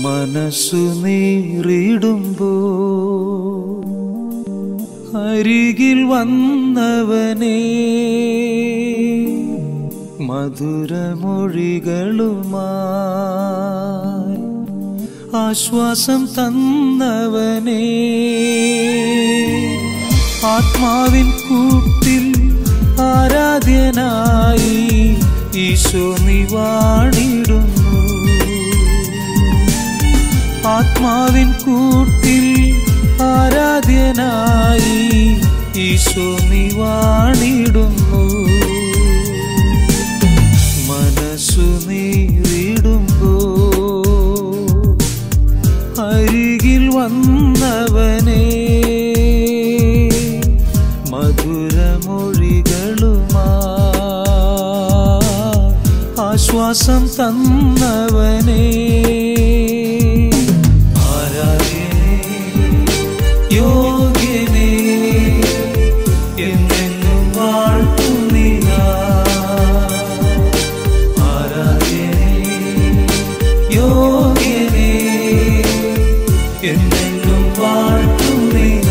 മനസ്സു നീറിടുമ്പോ അരികിൽ വന്നവനേ മധുരമൊഴികളുമായി ആശ്വാസം തന്നവനേ ആത്മാവിൻ കൂട്ടിൽ ആരാധ്യനായി ഈശോ നിവാണിടുന്നു ആത്മാവിൻ കൂട്ടിൽ ആരാധ്യനായി ഈശോ നിവാണിടുന്നു മനസ്സു നീറിടുമ്പോ അരികിൽ വന്നവനേ മധുരമൊഴികളുമാ ആശ്വാസം തന്നവനേ ആരാധ്യനേ യോഗ്യനേ എന്നെന്നും വാഴ്ത്തുന്നില്ല ആരാധ്യനേ യോഗ്യനേ എന്നെന്നും വാഴ്ത്തുന്നില്ല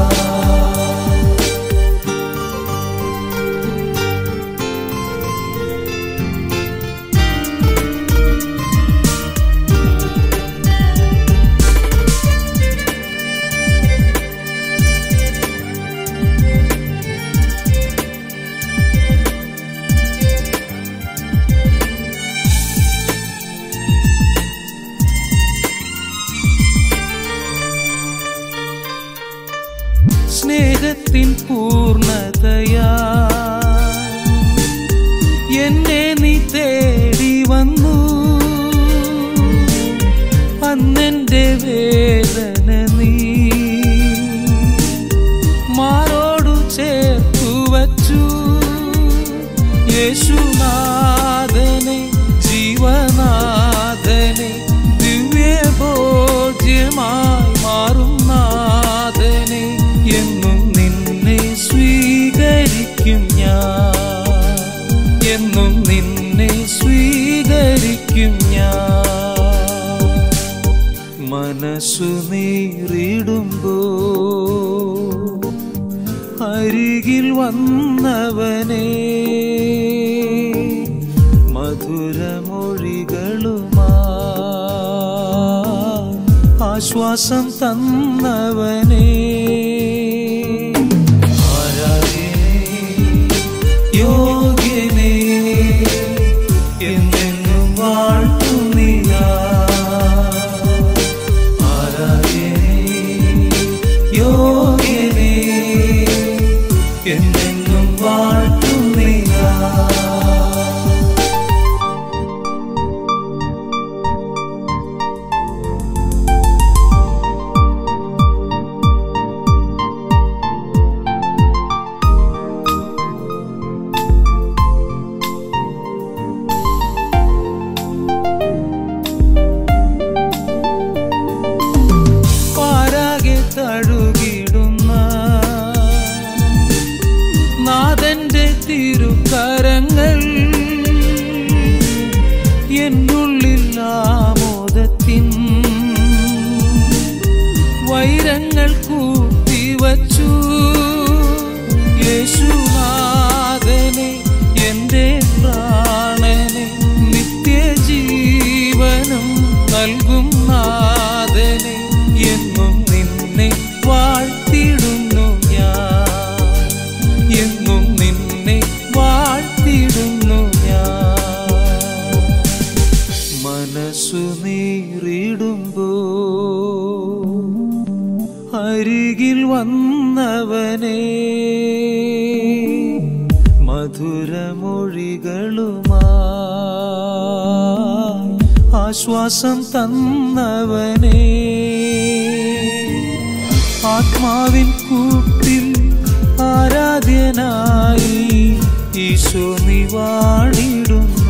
സ്നേഹത്തിൻ പൂർണ്ണതയാ എന്നെ നീ തേടി വന്നു അന്നെന്റെ വേദന നീ മാറോടു ചേർത്തു വച്ചു യേശുനാഥനെ ജീവനാഥനെ ദിവ്യഭോജ്യമായി മാറും നാഥനെ എന്നും നിന്നെ സ്വീകരിക്കും ഞാൻ എന്നും നിന്നെ സ്വീകരിക്കും ഞാൻ മനസ്സു നീറിടുമ്പോ അരികിൽ വന്നവനേ മധുരമൊഴികളുമാ ആശ്വാസം തന്നവനേ ആരാധ്യനേ യോഗ്യനേ എന്നെന്നും വാഴ്ത്തുന്നില്ല ആരാധ്യനേ യോഗ്യനേ എന്നെന്നും വാഴ്ത്തുന്നില്ല പാരാകെ തഴുകിടുന്ന നാഥന്റെ തിരുക്കരങ്ങൾ എന്നുള്ളിൽ ആമോദത്തിൻ വൈരങ്ങൾ കൂട്ടിവച്ചു യേശുനാഥനെ എൻ്റെ പ്രാണനെ നിത്യജീവനും നൽകും നാഥനെ എന്നും നിന്നെ വാഴ്ത്തിടുന്നു ഞാൻ എന്നും നിന്നെ വാഴ്ത്തിടുന്നു ഞാൻ മനസ്സു നീറിടുമ്പോ അരികിൽ വന്നവനേ മധുരമൊഴികളുമാ ആശ്വാസം തന്നവനേ ആത്മാവിൻ കൂട്ടിൽ ആരാധ്യനായി ഈശോ നിവാണിടുന്നു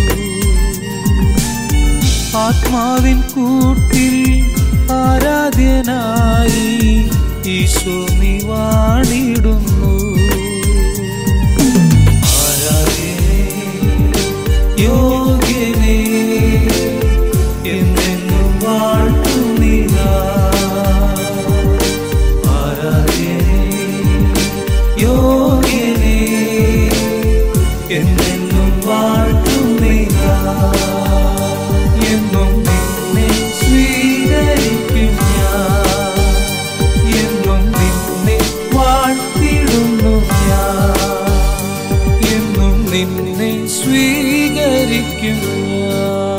ആത്മാവിൻ കൂട്ടിൽ ആരാധ്യനായി ഈശോ നിവാണിടുന്നു ആരാധ്യനേ യോഗ്യനേ എന്നെന്നും വാ സ്തുതിക്കും ഞാൻ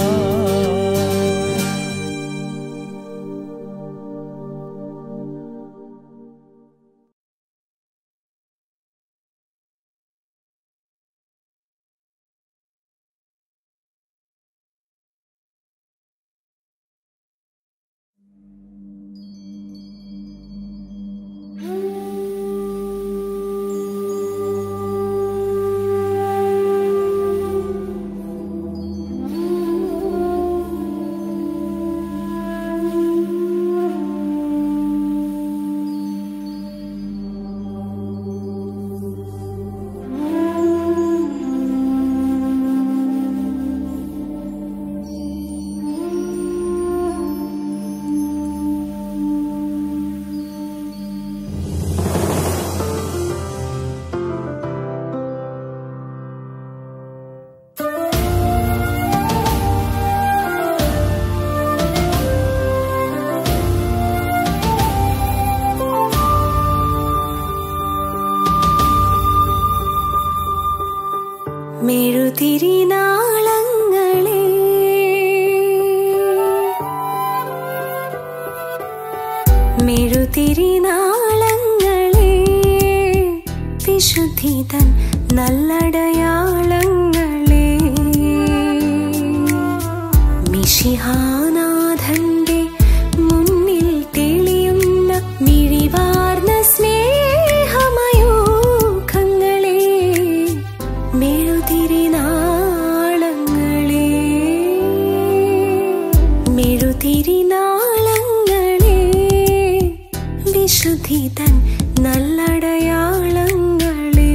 മെഴുതിരിനാളങ്ങളെ മെഴുതിരിനാളങ്ങളെ വിശുദ്ധി തൻ നല്ലടയാളങ്ങളെ മിഷിഹാനാഥന്റെ മുന്നിൽ തെളിയുന്ന മിഴിവാർന്ന സ്നേഹമയൂഖങ്ങളെ മെഴുതിരിനാളങ്ങളെ മെഴുതിരിനാളങ്ങളെ വിശുദ്ധി തൻ നല്ലടയാളങ്ങളെ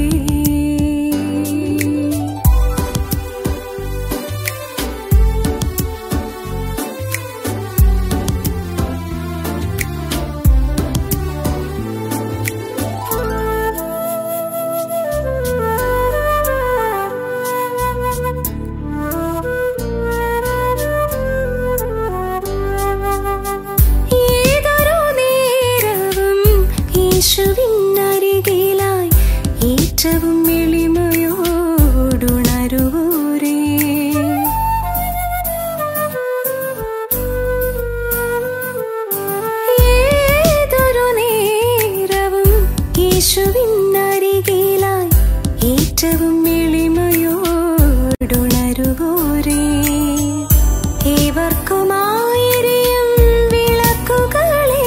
ഏതൊരു നേരവും യേശുവിനരികിലായി ഏറ്റവും എളിമയോടുണരുവോരേ ഏതൊരു നേരവും യേശുവിനരികിലായി ഏറ്റവും എളിമയോടുണരുവോരേ ഏവർക്കുമായിരം വിളക്കുകളെ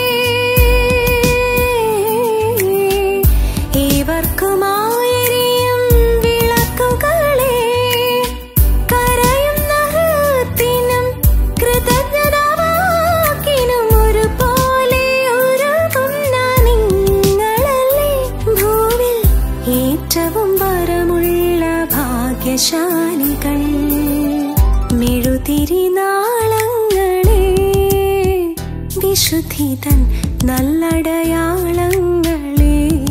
ഏവർക്കുമായിരം വിളക്കുകളെ കരയുന്ന ഹൃത്തിനും കൃതജ്ഞതാവാക്കിനും ഒരുപോലെ ഒരുങ്ങുന്ന നിങ്ങളല്ലേ ഭൂവിൽ ഏറ്റവും വരമുള്ള ഭാഗ്യശാലികൾ മെഴുതിരിനാളങ്ങളെ വിശുദ്ധി തൻ നല്ലടയാളങ്ങളെ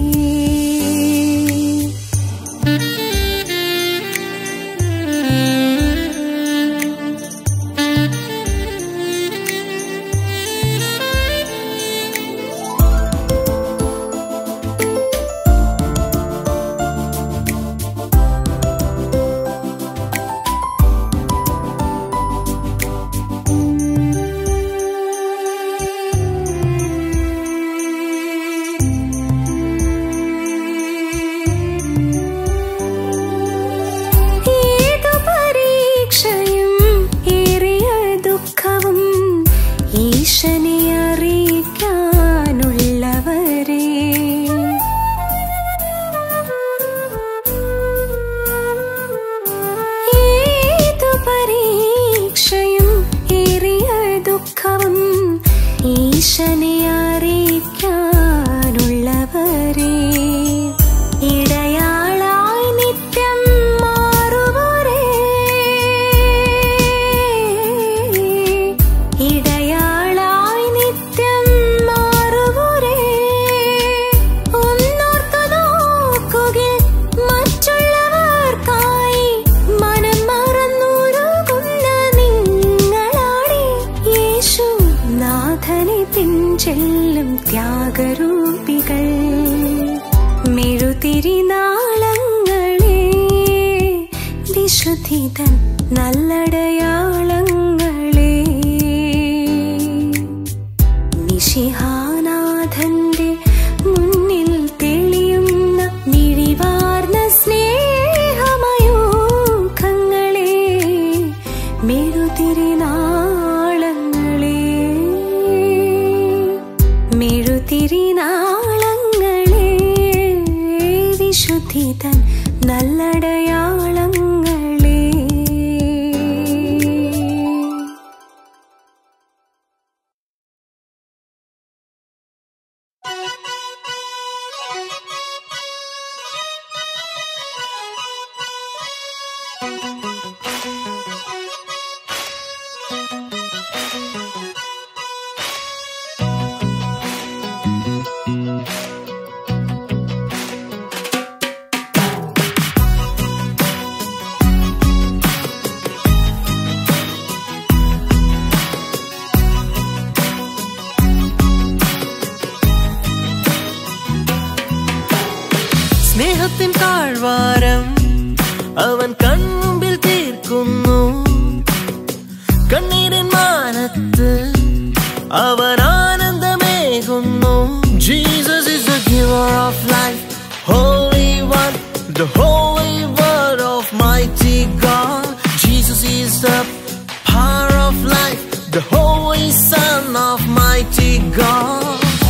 ഏതു പരീക്ഷയും ഏറിയ ദുഃഖവും ഈശനെ അറിയിക്കാനുള്ളവരെ ഏതു പരീക്ഷയും ഏറിയ ദുഃഖവും ഈശനെ അറിയിക്കാനുള്ളവരെ ഇടയാളായി നിത്യം മാറുവരേ ഇടയാളായി നിത്യം മാറുവരേ ഒന്നോർത്തു നോക്കുകിൽ മറ്റുള്ളവർക്കായി മനം മറന്നുരുകുന്ന നിങ്ങളാണേ യേശു നാഥനെ പിൻചെല്ലും ത്യാഗരൂപികൾ മെഴുതിരിനാളങ്ങളെ വിശുദ്ധി തൻ നല്ലടയാളങ്ങളെ നിശിഹാനാഥന്റെ മുന്നിൽ തെളിയുന്ന മിഴിവാർന്ന സ്നേഹമയൂഖങ്ങളെ മെഴുതിരിനാളങ്ങളെ മെഴുതിരിനാളങ്ങളെ വിശുദ്ധി തൻ നല്ലടയാളങ്ങളെ സ്നേഹത്തിൻ താഴ്വാരം അവൻ കൺമുമ്പിൽ തീർക്കുന്നു കണ്ണീരിൻ മാനത്ത് അവൻ ആനന്ദമേകുന്നു Jesus is the giver of life holy one the holy word of mighty god jesus is the power of life the holy son of mighty god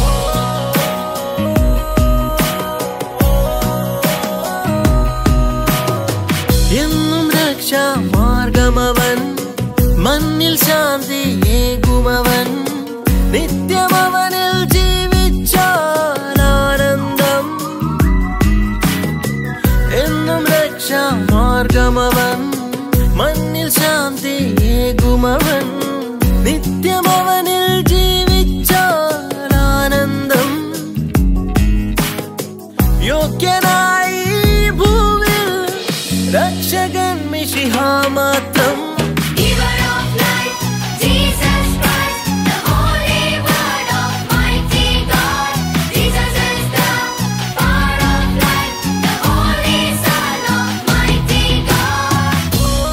എന്നും രക്ഷാമാർഗമവൻ മണ്ണിൽ ശാന്തി ഏകുമവൻ നിത്യമവനിൽ ജീവിച്ചാൽ ആനന്ദം എന്നും രക്ഷാമാർഗമവൻ മണ്ണിൽ ശാന്തി ഏകുമവൻ നിത്യമവനിൽ ജീവിച്ചാൽ ആനന്ദം യോഗ്യനായി ഈ ഭൂവിൽ രക്ഷകൻ മിശിഹാ മാത്രം Giver of life, Jesus Christ, the Holy Word of Mighty God. Jesus is the power of life, the Holy Son of Mighty God.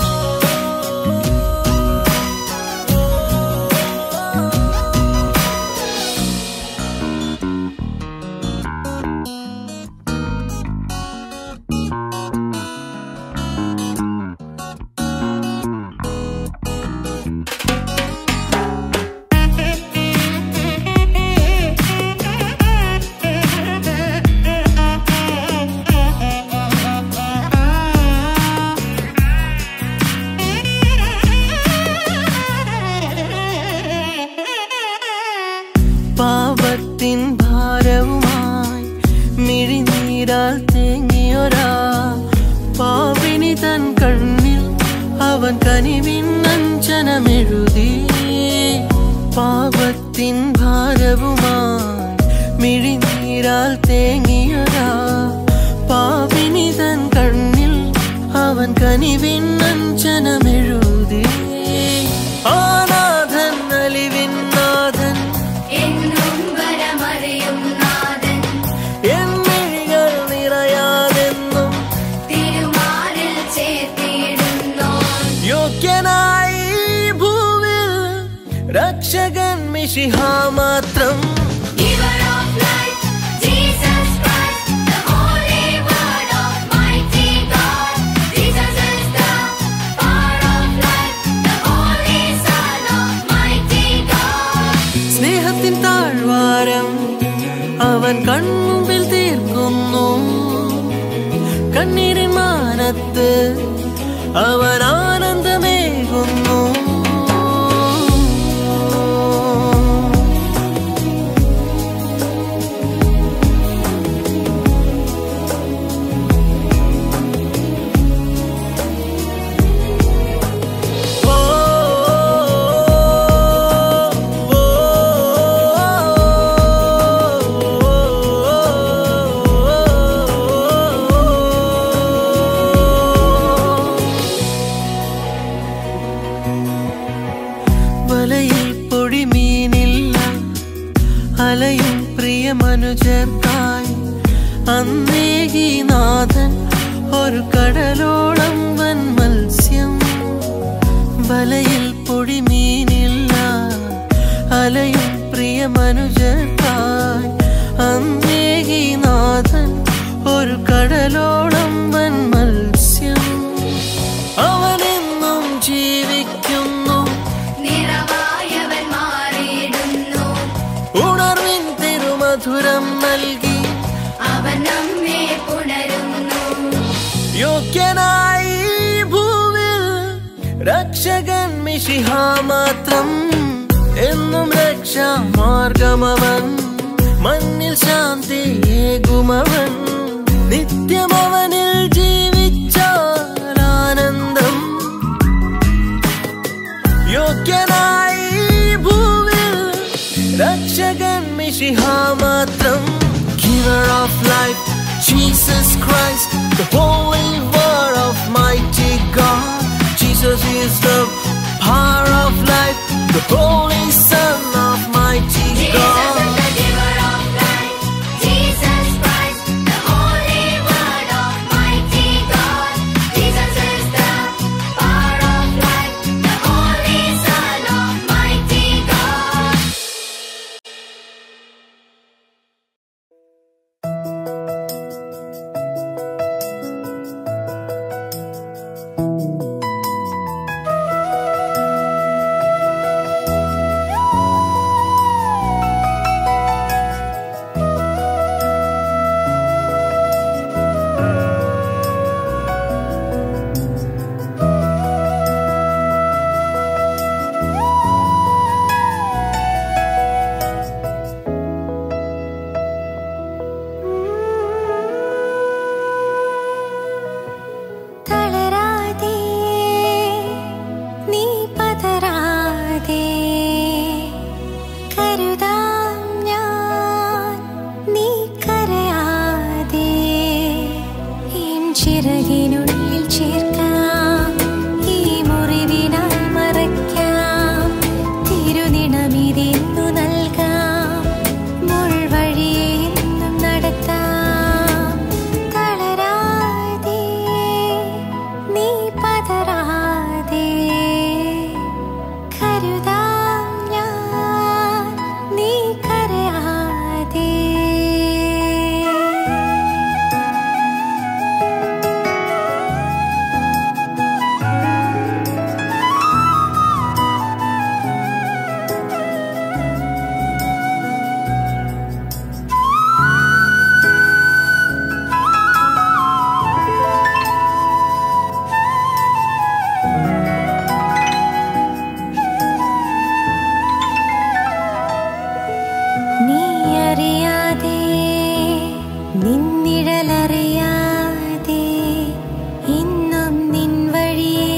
പാപത്തിൻ ഭാരവുമായി മിഴിനീരാൽ തേങ്ങിയൊരാ പാവിനി തൻ കണ്ണിൽ അവൻ കനിവിൻ അഞ്ചനമെഴുതി പാപത്തിൻ ഭാരവുമായി മിഴിനീരാൽ തേങ്ങിയൊരാ പാവിനി തൻ കണ്ണിൽ അവൻ കനിവിൻ അഞ്ചനമെഴുതി ആനാഥൻ അലിവിൻ നാഥൻ എന്നും വരമറിയും നാഥൻ എന്നിഴികൾ നിറയാതെന്നും തിരുമാറിൽ ചേർത്തിടുന്നു യോഗ്യനായി ഈ ഭൂവിൽ രക്ഷകൻ മിശിഹാ മാത്രം Giver of life, Jesus Christ, the Holy Word of Mighty God. Jesus is the power of life, the Holy Son of Mighty God. സ്നേഹത്തിൻ താഴ്വാരം അവൻ കൺമുമ്പിൽ തീർക്കുന്നു കണ്ണീരിൻ മാനത്ത് അവൻ ആനന്ദമേകുന്നു ഓ, ഓ, വലയിൽ പൊടിമീനില്ല അലയും പ്രിയമനുചേർക്കായി അന്നേകി നാഥൻ ഒരു കടലോളം വൻ മത്സ്യം വലയിൽ പൊടിമീനില്ല അലയും പ്രിയ മനുജർക്കായി അന്നേകി നാഥൻ ഒരു കടലോളം വൻ മത്സ്യം അവനെന്നും ജീവിക്കുന്നു നിറവായവൻ മാറിയിടുന്നു ഉണർവിൻ തിരുമധുരം നൽകി അവൻ നമ്മെ പുണരുന്നു യോഗ്യനായി ഈ ഭൂവിൽ രക്ഷകൻ മിശിഹ മാത്രം എന്നും രക്ഷാമാർഗമവൻ മണ്ണിൽ ശാന്തി ഏകുമവൻ നിത്യമവനിൽ ജീവിച്ചാൽ ആനന്ദം യോഗ്യനായി ഈ ഭൂവിൽ രക്ഷകൻ മിശിഹ മാത്രം Giver of life, Jesus Christ, the Holy Word of mighty God. Jesus is the power of life, the Holy Son of mighty Jesus God. is the giver of life. Jesus Christ, the holy word of mighty God. Jesus is the power of life, the holy Son of mighty God. തളരാതെ നീ പതരാതെ കരുതാം ഞാൻ നീ കരയാതെ N ചിറകിനുള്ളിൽ ചേർക്കാം ഈ മുറിവിനാൽ മറയ്ക്കാം തിരുനിണമിതെന്നു നൽകാം മുൾവഴിയെ എന്നും നടത്താം തളരാതെ നീ പതരാതെ കരുതാം ഞാൻ നീ കരയാതെ നീ അറിയാതെ നിന്നിഴലറിയാതെ ഇന്നും നിൻ വഴിയേ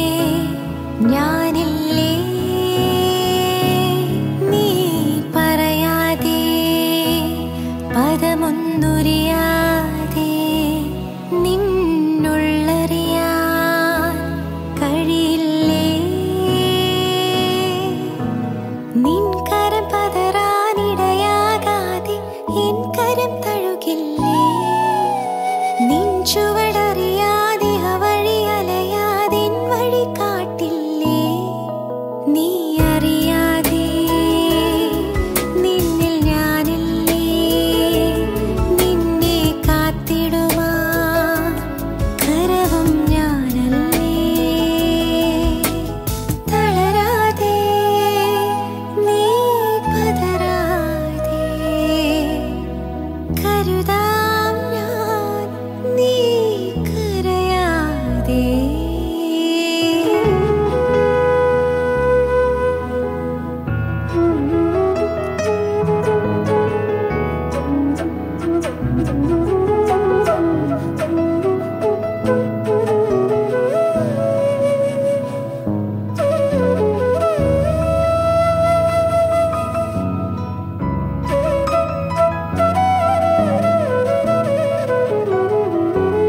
ഞാനില്ലേ നീ പറയാതെ പദമൊന്നുരിയാതെ നിന്നുള്ളറിയാൻ കഴിയില്ലേ നിൻ കരം പതറാനിടയാകാതെ എൻ കരം തഴുകില്ലേ നിൻ ചുവടറിയാതെ അവഴി അലയാതെ എൻ വഴി കാട്ടില്ലേ നീ അറിയാതെ നിന്നിൽ ഞാനില്ലേ നിന്നെ കാത്തിടുമാ കരവും ഞാനല്ലേ തളരാതെ നീ പതരാതെ കരുതാം ഞാൻ നീ കരയാതെ യേശുവേ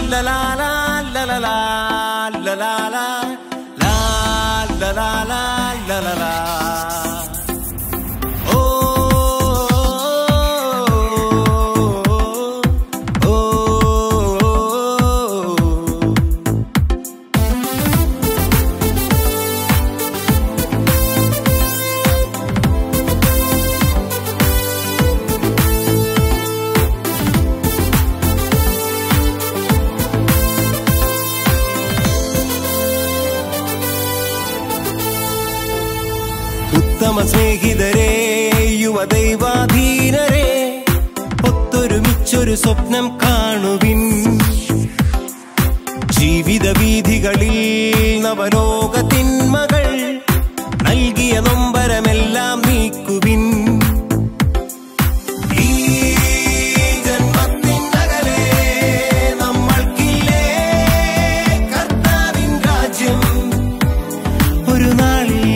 la la la la la la la la la la la la la la la la Oh, oh, oh, oh. ഉത്തമ സ്നേഹിതരെ യുവദൈവാധീനരെ ഒത്തൊരുമിച്ചൊരു സ്വപ്നം കാണുവിൻ ജീവിത വീഥികളിൽ നവലോക തിന്മകൾ നൽകിയ നൊമ്പരമെല്ലാം നീക്കുവിൻ ഈ ജന്മത്തിനകലെ നമ്മൾക്കില്ലേ കർത്താവിൻ രാജ്യം ഒരു നാളിൽ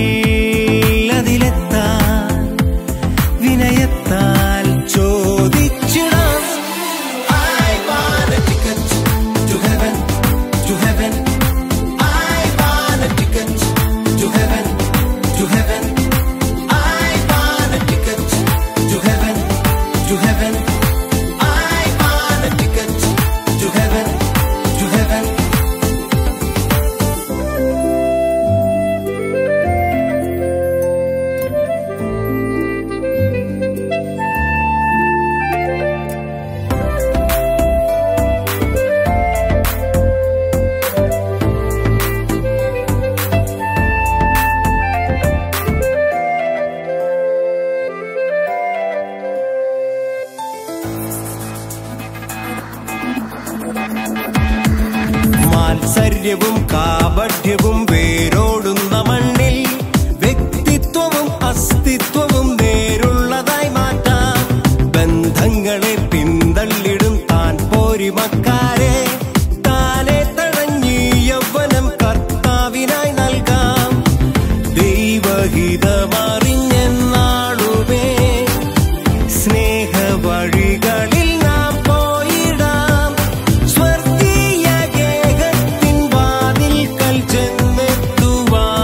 അതിലെത്താൻ വിനയത്താൽ ചോദിച്ചിടാം I want a ticket to heaven, to heaven. I want a ticket to heaven, to heaven. I want a ticket to heaven, to heaven. I want a ticket to heaven, to heaven. മാത്സര്യവും കാപഠ്യവും വേരോടുന്ന മണ്ണിൽ വ്യക്തിത്വവും അസ്തിത്വവും നേരുള്ളതായി മാറ്റാം ബന്ധങ്ങളെ പിന്തള്ളിടും താൻ പോരിമക്കാരെ താനെ തഴഞ്ഞി യൗവനം കർത്താവിനായി നൽകാം ദൈവഹിതമറിഞ്ഞെന്നാളുമേ സ്നേഹ വഴികളിൽ നാം പോയിടാം സ്വർഗീയ ഗേഹത്തിൻ വാതിൽക്കൽ ചെന്നെത്തുവാൻ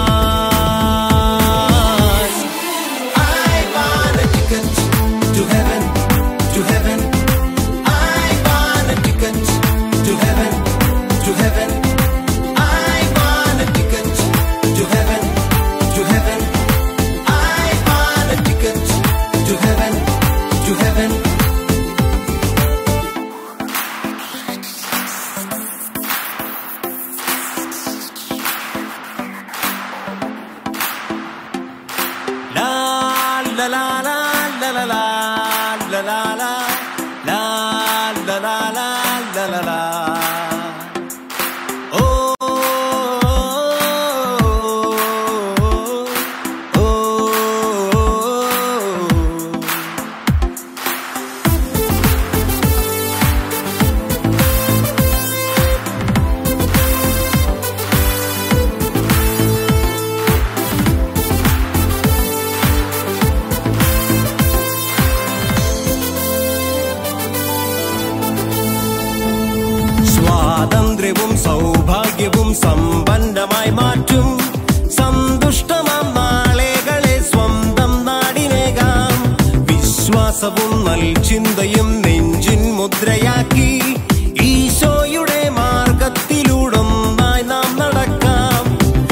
I want a ticket to heaven, to heaven. I want a ticket to heaven, to heaven. I want a ticket to heaven, to heaven. I want a ticket to heaven, to heaven. La la la la la la la la la la la la la la la la la Oh oh oh സ്വാതന്ത്ര്യവും സൗഭാഗ്യവും സമ്പന്നമായി മാറ്റും സന്തുഷ്ടമാം നാളെകളെ സ്വന്തം നാടിനേകാം വിശ്വാസവും നൽചിന്തയും നെഞ്ചിൻ മുദ്രയാക്കി ഈശോയുടെ മാർഗത്തിലൂടൊന്നായി നാം നടക്കാം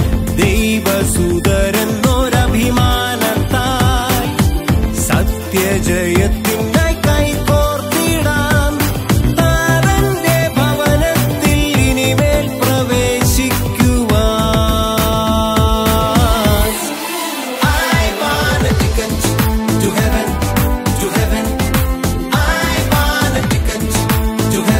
ദൈവസുതരെന്നൊരഭിമാനത്താൽ സത്യജയത്തിനായി കൈകോർത്തിടാം താരന്റെ ഭവനത്തിൽ ഇനിമേൽ പ്രവേശിക്കുവാൻ I want a ticket to heaven, to heaven. I want a ticket to heaven.